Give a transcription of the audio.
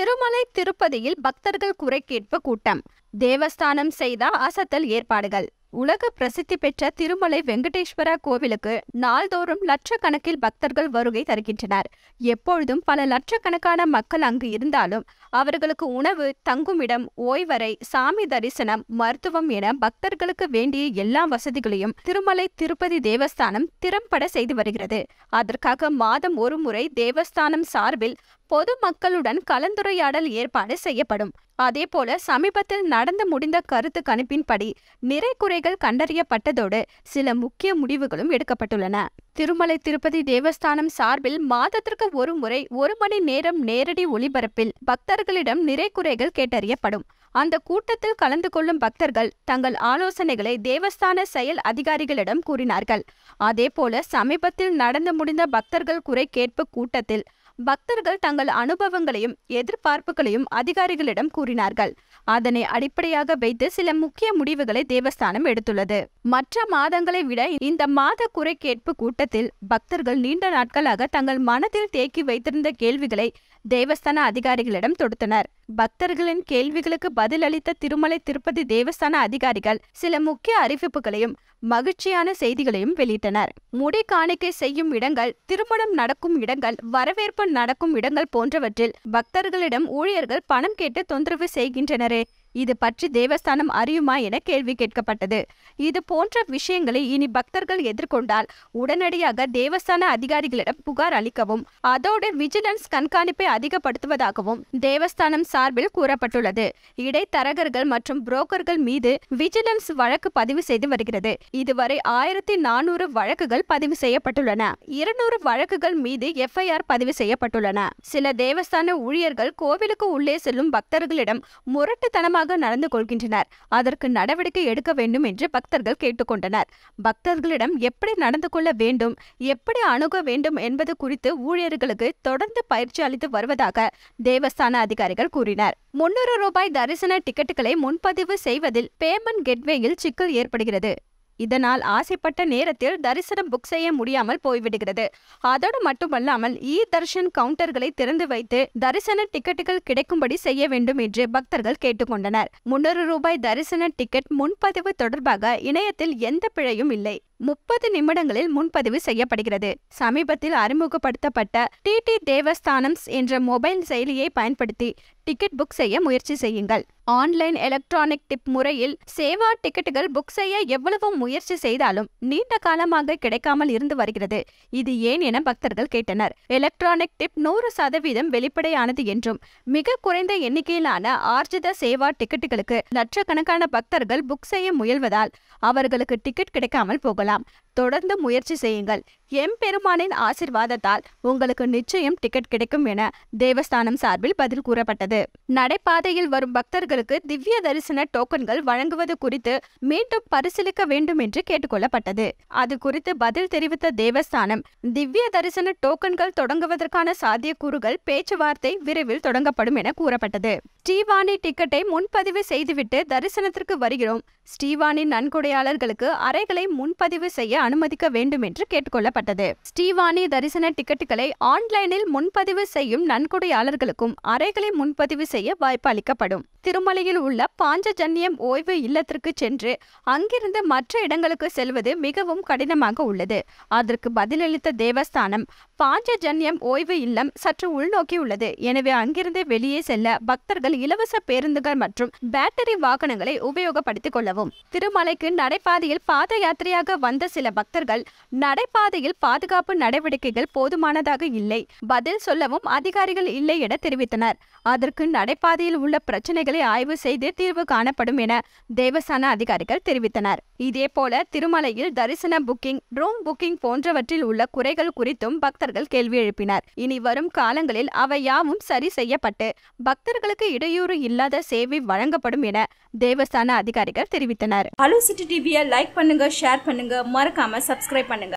திருமலை திருப்பதியில் பக்தர்கள் குறை கேட்பு கூட்டம் தேவஸ்தானம் செய்த அசத்தல் ஏற்பாடுகள் உலக பிரசித்தி பெற்ற திருமலை வெங்கடேஸ்வரா கோவிலுக்கு நாள்தோறும் லட்சக்கணக்கில் பக்தர்கள் வருகை தருகின்றனர் எப்பொழுதும் பல லட்சக்கணக்கான மக்கள் அங்கு இருந்தாலும் அவர்களுக்கு உணவு தங்குமிடம் ஓய்வறை சாமி தரிசனம் மருத்துவம் என பக்தர்களுக்கு வேண்டிய எல்லா வசதிகளையும் திருமலை திருப்பதி தேவஸ்தானம் திறம்பட செய்து வருகிறது அதற்காக மாதம் ஒரு முறை தேவஸ்தானம் சார்பில் பொது மக்களுடன் கலந்துரையாடல் ஏற்பாடு செய்யப்படும் அதேபோல சமீபத்தில் நடந்து முடிந்த கருத்து கணிப்பின்படி நிறை குறைகள் கண்டறியப்பட்டதோடு சில முக்கிய முடிவுகளும் எடுக்கப்பட்டுள்ளன திருமலை திருப்பதி தேவஸ்தானம் சார்பில் மாதத்திற்கு ஒரு முறை ஒரு மணி நேரம் நேரடி ஒளிபரப்பில் பக்தர்களிடம் நிறை குறைகள் கேட்டறியப்படும் அந்த கூட்டத்தில் கலந்து கொள்ளும் பக்தர்கள் தங்கள் ஆலோசனைகளை தேவஸ்தான செயல் அதிகாரிகளிடம் கூறினார்கள் அதேபோல சமீபத்தில் நடந்து முடிந்த பக்தர்கள் குறை கேட்பு கூட்டத்தில் பக்தர்கள் தங்கள் அனுபவங்களையும் எதிர்பார்ப்புகளையும் அதிகாரிகளிடம் கூறினார்கள் அதனை அடிப்படையாக வைத்து சில முக்கிய முடிவுகளை தேவஸ்தானம் எடுத்துள்ளது மற்ற மாதங்களை விட இந்த மாத குறை கேட்பு கூட்டத்தில் பக்தர்கள் நீண்ட நாட்களாக தங்கள் மனதில் தேக்கி வைத்திருந்த கேள்விகளை தேவஸ்தான அதிகாரிகளிடம் தொடுத்தனர் பக்தர்களின் கேள்விகளுக்கு பதிலளித்த திருமலை திருப்பதி தேவஸ்தான அதிகாரிகள் சில முக்கிய அறிவிப்புகளையும் மகிழ்ச்சியான செய்திகளையும் வெளியிட்டனர் முடி காணிக்கை செய்யும் இடங்கள் திருமணம் நடக்கும் இடங்கள் வரவேற்பு நடக்கும் இடங்கள் போன்றவற்றில் பக்தர்களிடம் ஊழியர்கள் பணம் கேட்டு தொந்தரவு செய்கின்றனரே இது பற்றி தேவஸ்தானம் அறியுமா என கேள்வி கேட்கப்பட்டது இது போன்ற விஷயங்களை இனி பக்தர்கள் எதிர்கொண்டால் உடனடியாக தேவஸ்தான அதிகாரிகளிடம் புகார் அளிக்கவும் அதோடு விஜிலன்ஸ் கண்காணிப்பை அதிகப்படுத்துவதாகவும் தேவஸ்தானம் சார்பில் கூறப்பட்டுள்ளது இடைத்தரகர்கள் மற்றும் புரோக்கர்கள் மீது விஜிலன்ஸ் வழக்கு பதிவு செய்து வருகிறது இதுவரை ஆயிரத்தி நானூறு வழக்குகள் பதிவு செய்யப்பட்டுள்ளன இருநூறு வழக்குகள் மீது எஃப்ஐஆர் பதிவு செய்யப்பட்டுள்ளன சில தேவஸ்தான ஊழியர்கள் கோவிலுக்கு உள்ளே செல்லும் பக்தர்களிடம் முரட்டுத்தனமாக நடந்து கொள்கின்றனர் அதற்கு நடவடிக்கை எடுக்க வேண்டும் என்று பக்தர்கள் கேட்டுக்கொண்டனர் பக்தர்களிடம் எப்படி நடந்து கொள்ள வேண்டும் எப்படி அணுக வேண்டும் என்பது குறித்து ஊழியர்களுக்கு தொடர்ந்து பயிற்சி அளித்து வருவதாக தேவஸ்தான அதிகாரிகள் கூறினர் முன்னூறு ரூபாய் தரிசன டிக்கெட்டுகளை முன்பதிவு செய்வதில் பேமெண்ட் கெட்வேயில் சிக்கல் ஏற்படுகிறது இதனால் ஆசைப்பட்ட நேரத்தில் தரிசனம் புக் செய்ய முடியாமல் போய்விடுகிறது அதோடு மட்டுமல்லாமல் இ தர்ஷன் கவுண்டர்களை திறந்து வைத்து தரிசன டிக்கெட்டுகள் கிடைக்கும்படி செய்ய வேண்டும் என்று பக்தர்கள் கேட்டுக்கொண்டனர் முன்னூறு ரூபாய் தரிசன டிக்கெட் முன்பதிவு தொடர்பாக இணையத்தில் எந்த பிழையும் இல்லை முப்பது நிமிடங்களில் முன்பதிவு செய்யப்படுகிறது சமீபத்தில் அறிமுகப்படுத்தப்பட்ட டிடி தேவஸ்தானம்ஸ் என்ற மொபைல் செயலியை பயன்படுத்தி டிக்கெட் புக் செய்ய முயற்சி செய்யுங்கள் ஆன்லைன் எலக்ட்ரானிக் டிப் முறையில் சேவா டிக்கெட்டுகள் புக் செய்ய எவ்வளவு முயற்சி செய்தாலும் நீண்ட காலமாக கிடைக்காமல் இருந்து வருகிறது இது ஏன் என பக்தர்கள் கேட்டனர் எலக்ட்ரானிக் டிப் நூறு சதவீதம் வெளிப்படையானது என்றும் மிக குறைந்த எண்ணிக்கையிலான ஆர்ஜித சேவா டிக்கெட்டுகளுக்கு லட்சக்கணக்கான பக்தர்கள் புக் செய்ய முயல்வதால் அவர்களுக்கு டிக்கெட் கிடைக்காமல் போகலாம் தொடர்ந்து முயற்சி செய்யுங்கள் எம் பெருமானின் ஆசிர்வாதத்தால் உங்களுக்கு நிச்சயம் டிக்கெட் கிடைக்கும் என தேவஸ்தானம் சார்பில் பதில் கூறப்பட்டது நடைபாதையில் வரும் பக்தர்களுக்கு திவ்ய தரிசன டோக்கன்கள் வழங்குவது குறித்து மீண்டும் பரிசீலிக்க வேண்டும் என்று கேட்டுக்கொள்ளப்பட்டது அது குறித்து பதில் தெரிவித்த தேவஸ்தானம் திவ்ய தரிசன டோக்கன்கள் தொடங்குவதற்கான சாத்தியக்கூறுகள் பேச்சுவார்த்தை விரைவில் தொடங்கப்படும் என கூறப்பட்டது ஸ்ரீவாணி டிக்கெட்டை முன்பதிவு செய்துவிட்டு தரிசனத்திற்கு வருகிறோம் ஸ்ரீவாணி நன்கொடையாளர்களுக்கு அறைகளை முன்பதிவு செய்ய அனுமதிக்க வேண்டும் என்று கேட்டுக்கொள்ளப்பட்டது ஸ்ரீவாணி தரிசன டிக்கெட்டுகளை ஆன்லைனில் முன்பதிவு செய்யும் நன்கொடையாளர்களுக்கும் அறைகளை முன்பதிவு செய்ய வாய்ப்பு அளிக்கப்படும் திருமலையில் உள்ள பாஞ்சஜன்யம் ஓய்வு இல்லத்திற்கு சென்று அங்கிருந்து மற்ற இடங்களுக்கு செல்வது மிகவும் கடினமாக உள்ளது அதற்கு பதிலளித்த தேவஸ்தானம் பாஞ்சஜன்யம் ஓய்வு இல்லம் சற்று உள்நோக்கி உள்ளது எனவே அங்கிருந்து வெளியே செல்ல பக்தர்கள் இலவச பேருந்துகள் மற்றும் பேட்டரி வாகனங்களை உபயோகப்படுத்திக் கொள்ளவும் திருமலைக்கு நடைபாதையில் பாத யாத்திரையாக வந்த சில பக்தர்கள் நடைபாதையில் பாதுகாப்பு நடவடிக்கைகள் போதுமானதாக இல்லை பதில் சொல்லவும் அதிகாரிகள் இல்லை என தெரிவித்தனர் அதற்கு நடைபாதையில் உள்ள பிரச்சனைகளை ஆய்வு செய்து தீர்வு காணப்படும் என தேவஸ்தான அதிகாரிகள் தெரிவித்தனர் இதேபோல திருமலையில் தரிசன புக்கிங் ரூம் புக்கிங் போன்றவற்றில் உள்ள குறைகள் குறித்தும் பக்தர்கள் கேள்வி எழுப்பினர் இனி வரும் காலங்களில் அவை யாவும் சரி செய்யப்பட்டு பக்தர்களுக்கு இடையூறு இல்லாத சேவை வழங்கப்படும் என தேவஸ்தான அதிகாரிகள் தெரிவித்தனர் ஹலோ சிட்டி டிவியை லைக் பண்ணுங்க ஷேர் பண்ணுங்க மறக்காம சப்ஸ்கிரைப் பண்ணுங்க